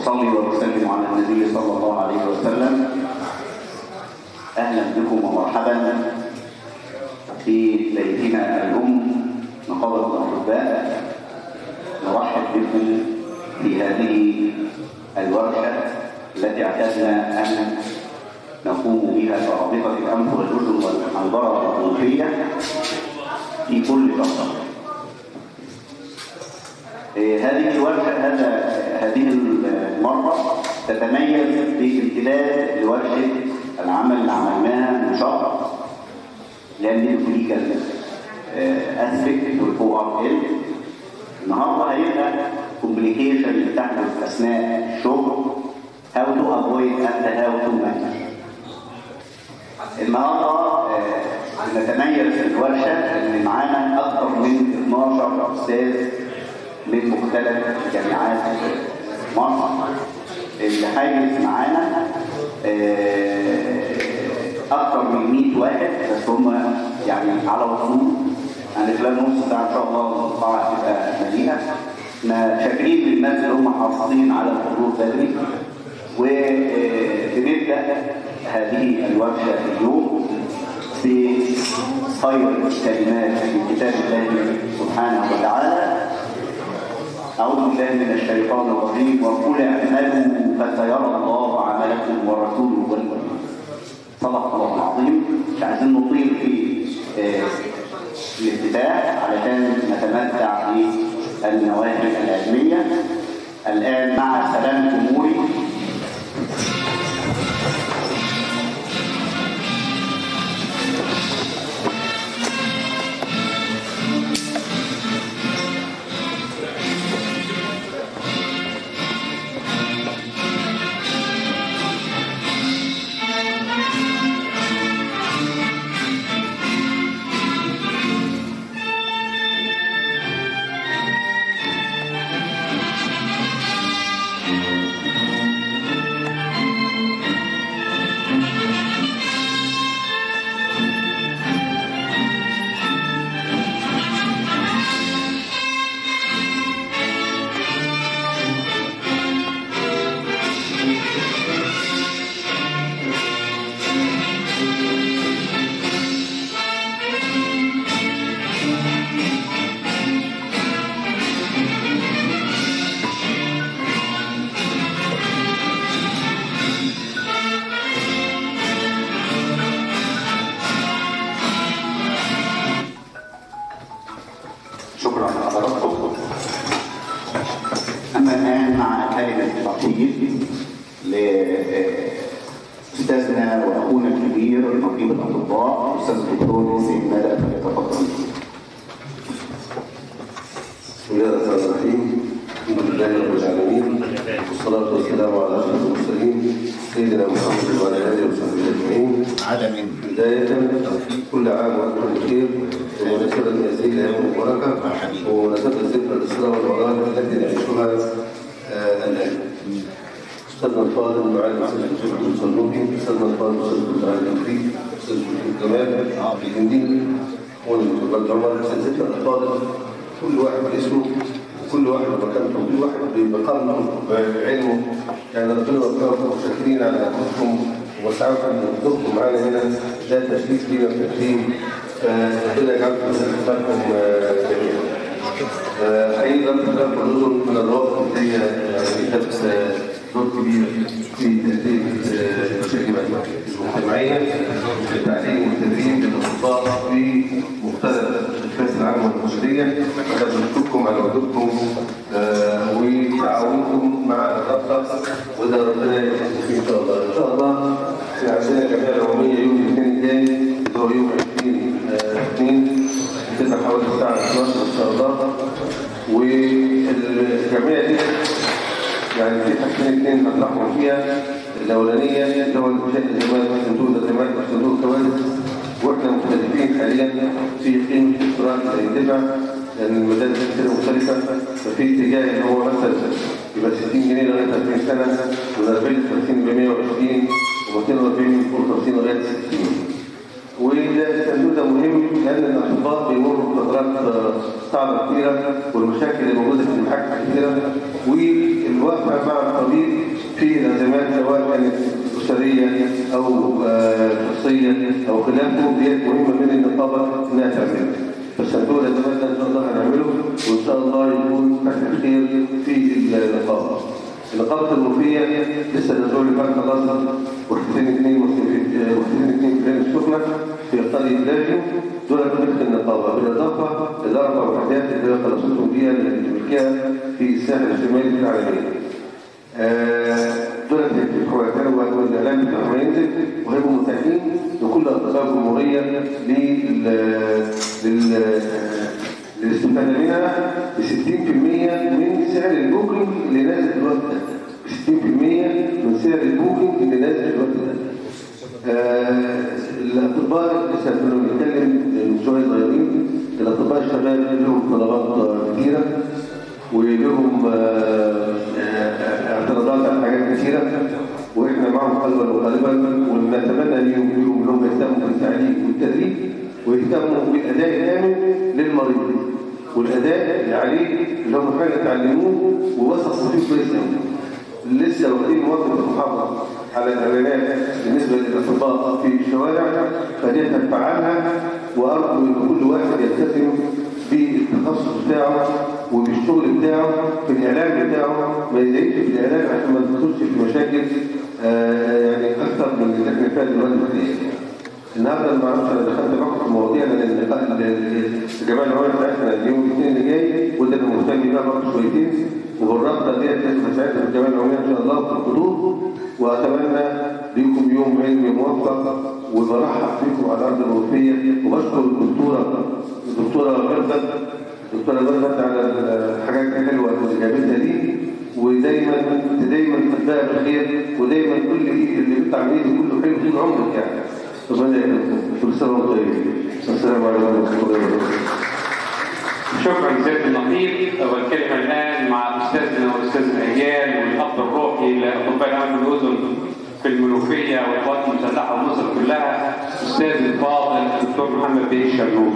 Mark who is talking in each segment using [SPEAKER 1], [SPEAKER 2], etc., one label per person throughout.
[SPEAKER 1] وأصلي وأسلم على النبي صلى الله عليه وسلم أهلا بكم ومرحبا في بيتنا الأم نقابة الأطباء نرحب بكم في هذه الورشة التي اعتدنا أن نقوم بها كرابطة الأنف والأذن والحنظرة الأوروبية في كل شهر هذه الورشة هذا هذه المرة تتميز بامتداد لورشة العمل اللي عملناها من شهر لأن كليكال أسبكت والأو ار ال النهارده هيبقى كومبليكيشن اللي بتحدث أثناء الشغل هاو تو افويد اند هاو تو مانج النهارده نتميز في الورشه ان معانا اكثر من 12 استاذ من مختلف جامعات مصر اللي حاجز معانا اكثر من 100 واحد بس هم يعني على وصول يعني خلال نص ساعه ان شاء الله القاعه هتبقى مليئه احنا شاكرين للناس اللي هم حريصين على الحضور بدري وبنبدا هذه الورشه اليوم بخير الكلمات في كتاب الله سبحانه وتعالى أعوذ بالله من الشيطان الرجيم وقل اعملوا فسيرى الله عملكم ورسوله والمؤمنين صدق الله العظيم مش عايزين نطيل في الافتتاح علشان نتمتع بالنواحي العلميه الان مع سلام جمهوري استاذنا واخونا الكبير نقيب الاطباء الاستاذ الدكتور سيد مدى فليتفضل.
[SPEAKER 2] بسم الله الرحمن الرحيم الحمد لله رب العالمين والصلاه والسلام على اشرف المرسلين سيدنا محمد وعلى اله وصحبه اجمعين
[SPEAKER 1] عدم
[SPEAKER 2] بدايه كل عام وانتم بخير ومناسبه هذه الايام المباركه ومناسبه ذكرى الاسراء والمعراج التي نعيشها الان استاذنا الفاضل معالي الاستاذ الدكتور صنوبي استاذنا الفاضل الاستاذ معالي الفريق استاذ الدكتور كمال عبد الهندي والدكتور عمر اساتذتنا الافاضل كل واحد باسمه كل واحد بمكانته كل واحد بقلبه بعلمه يعني ربنا يوفقكم وشاكرين على وقتكم وسعادتكم ان تدخلوا معانا هنا ده تشريف لينا في التكريم فربنا يجعلكم لكم جميعا. حقيقه الكلام كله من الروابط اللي هي كانت دور كبير في تنفيذ الشركات المجتمعيه للتعليم والتدريب للاطباء في مختلف الكاس العامه والبشريه انا بشكركم على وجودكم وتعاونكم مع الرابطه وده ربنا يوفقكم فيه ان شاء الله ان شاء الله احنا عندنا الجمعيه العموميه يوم الاثنين الجاي اللي هو يوم 20 2 بتبقى حوالي الساعه 12 ان شاء الله والجمعيه دي يعني في حاجتين اثنين هنطرحهم فيها الاولانيه اللي هو المشاهد الزمان صندوق الازمات وصندوق الكوارث واحنا مختلفين حاليا في قيمه الاشتراك اللي يدفع لان المدارس كتير مختلفه ففي اتجاه ان هو مثلا يبقى 60 جنيه لغايه 30 سنه ومن 40 ل 30 ب 120 و240 من فوق 50 لغايه 60 وده التنبيه ده مهم لان الاطباء بيمروا بفترات صعبه كثيره والمشاكل اللي موجوده في المحاكم كثيره والواقع مع الطبيب في الازمات سواء كانت اسريه او آه، شخصيه او خلافه ديت مهمه من النقابه انها تعملها بس هدول الازمات ده ان شاء الله هنعمله وان شاء الله يكون فتح خير في النقابه. النقابه المنوفيه لسه الاسبوع اللي فات خلصت وحدتين اثنين مسلمين وحدتين اثنين في العين السخنه في قريه لاجئ دول ملك النقابه بالاضافه الى اربع وحدات اللي خلصتهم فيها الملكيه في الساحل الشمالي في العالميه. دول الحوار والاعلام بتاعهم هينزل وهيبقوا متاحين لكل اطباء الجمهوريه لل لل للاستفاده منها ب 60% من سعر البوكينج اللي نازل في الوقت ده 60% من سعر البوكينج اللي نازل في الوقت ده آه، الاطباء لسه كنا بنتكلم من شويه صغيرين الاطباء الشباب لهم طلبات كثيره ولهم آه، آه، اعتراضات على حاجات كثيره واحنا معهم قلبا وقالبا ونتمنى ان يوم لهم يهتموا بالتعليم والتدريب ويهتموا بالاداء الامن للمريض والاداء اللي عليه اللي هم فعلا اتعلموه ووثقوا فيه كويس قوي لسه واخدين موقف المحافظه على الاعلانات بالنسبه للاطباء في الشوارع فدي تفعلها وارجو ان كل واحد يلتزم بالتخصص بتاعه وبالشغل بتاعه في الاعلان بتاعه ما يزيدش في الاعلان عشان ما تدخلش في مشاكل آه يعني اكثر من اللي احنا فيها دلوقتي حاليا. النهارده ما اعرفش انا دخلت معاكم في مواضيع لان اللقاء الجماعه العلماء بتاعتنا اليوم الاثنين اللي جاي وده اللي مهتم بيها برضه شويتين وبالرابطه ديت لازم اساعدكم في الجماعه العلميه ان شاء الله في الحضور واتمنى لكم يوم علمي موفق وبرحب بكم على ارض الوفيه وبشكر الدكتوره الدكتوره ميرفت الدكتوره ميرفت على الحاجات الحلوه اللي جابتها دي ودايما دايما تبدأ بالخير ودايما كل ايد اللي بيطلع من ايدي كله حلو طول عمرك يعني ربنا يكرمكم كل سنه وانتم طيبين السلام عليكم ورحمه الله وبركاته
[SPEAKER 3] شكرا سيد النقيب والكلمة الآن مع أستاذنا وأستاذ الأجيال والأب الروحي لأطباء الأمن والأذن في المنوفية والقوات المسلحة ومصر كلها أستاذ الفاضل الدكتور محمد بيه الشرنوب.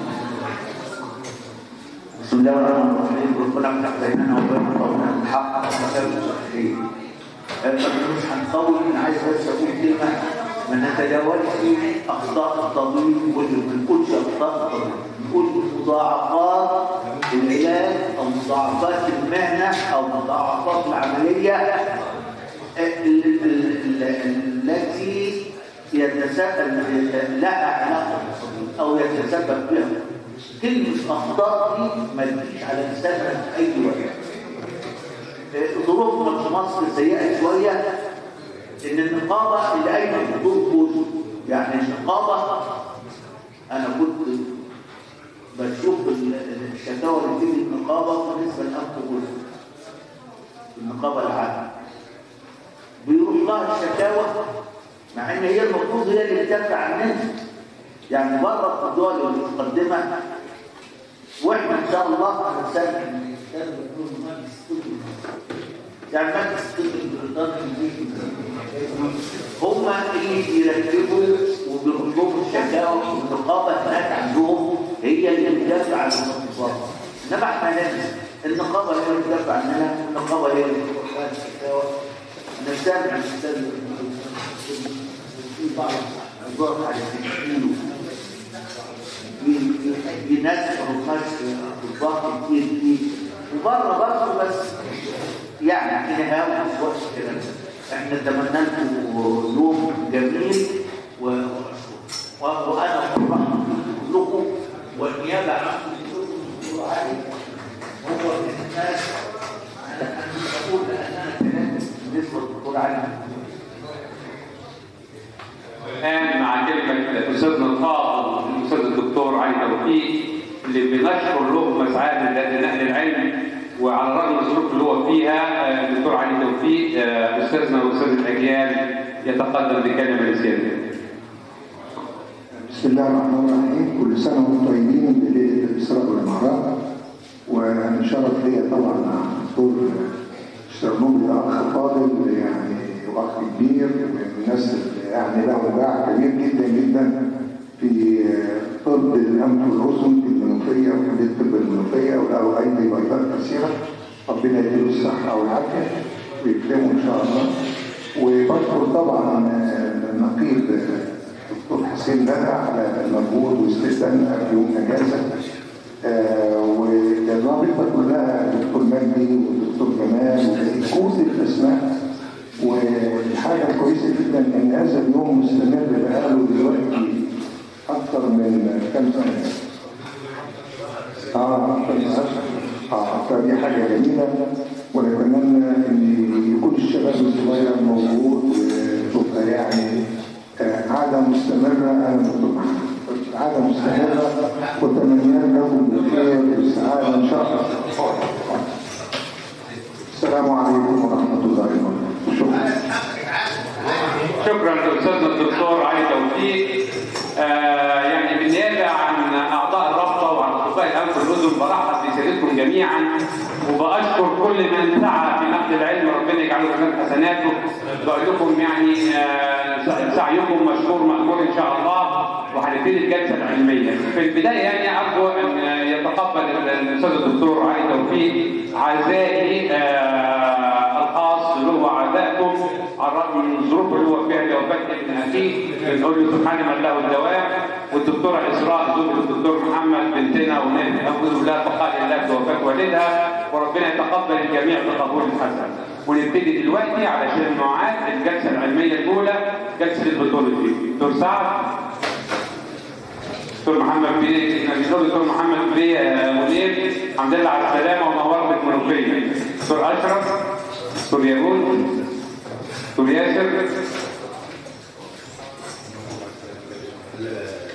[SPEAKER 1] بسم الله الرحمن الرحيم ربنا افتح بيننا وبين قومنا بالحق وخير المصلحين. مش هنطول انا عايز بس اقول كلمه ما نتجاوزش اخطاء الطبيب وما نقولش اخطاء الطبيب نقول مضاعفات العلاج او مضاعفات المهنه او مضاعفات العمليه ال- ال- ال- التي يتسبب لها علاقه بالطبيب او يتسبب بها كلمة أخطاء دي ما تجيش على لساننا في أي وقت. آه، ظروفنا في مصر سيئة شوية إن النقابة اللي قايمة بدور جزء يعني النقابة أنا كنت بشوف ال- الشكاوى اللي بتيجي النقابة بالنسبة لأنف جزء النقابة العامة بيروح لها الشكاوى مع إن هي المفروض هي اللي بتدافع عن الناس يعني بره في الدول المتقدمه واحنا ان شاء الله هنسافر يعني مجلس الطب البريطاني هم اللي يرتبوا وبيروح لهم الشكاوى والنقابه هناك عندهم هي اللي بتدافع عن الاقتصاد انما احنا لازم النقابه هي اللي بتدافع عننا النقابه هي اللي بتروح لها الشكاوى نسامح الاستاذ في بعض الأدوار على التشكيل في ناس ما بالضغط كتير كتير وبره برضه بس يعني في نهاية ما وقت كده احنا اتمنى لكم يوم جميل و... و... وانا فرحت لكم والنيابه عنكم الدكتور علي هو من الناس على ان اقول اننا كلام بالنسبه للدكتور علي
[SPEAKER 3] الآن مع كلمة أستاذنا الفاضل الأستاذ الدكتور علي توفيق اللي بنشكر له مسعاه لنقل العلم وعلى الرغم من الظروف اللي هو فيها آه، الدكتور علي توفيق آه، أستاذنا وأستاذ الأجيال يتقدم بكلمة لسيادته.
[SPEAKER 4] بسم الله الرحمن الرحيم كل سنة وانتم طيبين بليلة الإسراء والمعراج وأنا شرف ليا طبعا مع الدكتور الشرنوبي ده أخ فاضل يعني وأخ كبير من الناس اللي يعني له باع كبير جدا جدا في طب الأنف والأذن في المنوفية وكلية طب المنوفية وله أيدي بيضاء كثيرة ربنا يديله الصحة والعافية ويكرمه ان شاء الله وبشكر طبعا آه، النقيب آه، دكتور حسين ندى على المجهود واستخدامنا في يوم اجازه آه، والرابطه كلها دكتور مجدي والدكتور جمال وبقيت كل الاسماء والحاجه الكويسه جدا ان هذا اليوم مستمر بقاله دلوقتي اكثر من كام سنه اه أكتر من عشرة. اه فدي حاجه جميله ونتمنى ان يكون الشباب الصغير موجود وتبقى يعني آه، عاده مستمره انا دكتور محمد عاده مستمره وتمنيات لكم بالخير والسعاده ان شاء الله السلام عليكم ورحمه الله وبركاته شكرا
[SPEAKER 3] شكرا لاستاذنا الدكتور علي توفيق آه يعني بالنيابه عن اعضاء الرابطه وعن اطباء الانف والاذن برحب بسيادتكم جميعا وباشكر كل من سعى في نقل العلم ربنا يجعله في حسناته بقول لكم يعني آه سعيكم مشكور مأمور ان شاء الله وهنبتدي الجلسه العلميه في البدايه يعني ارجو ان يتقبل الاستاذ الدكتور علي توفيق عزائي آه الخاص اللي هو عزائكم على الرغم من الظروف اللي هو فيها لوفاه ابن اخيه بنقول له سبحان من له الدوام والدكتوره اسراء زوج الدكتور محمد بنتنا ونقول لها بقاء الله في وفاه والدها وربنا يتقبل الجميع بقبول حسن ونبتدي دلوقتي علشان نعاد الجلسه العلميه الاولى جلسه البطولة دكتور سعد دكتور محمد بيه دكتور دكتور محمد بيه منير الحمد لله على السلامه ونورت المنوفيه دكتور اشرف دكتور ياقوت دكتور ياسر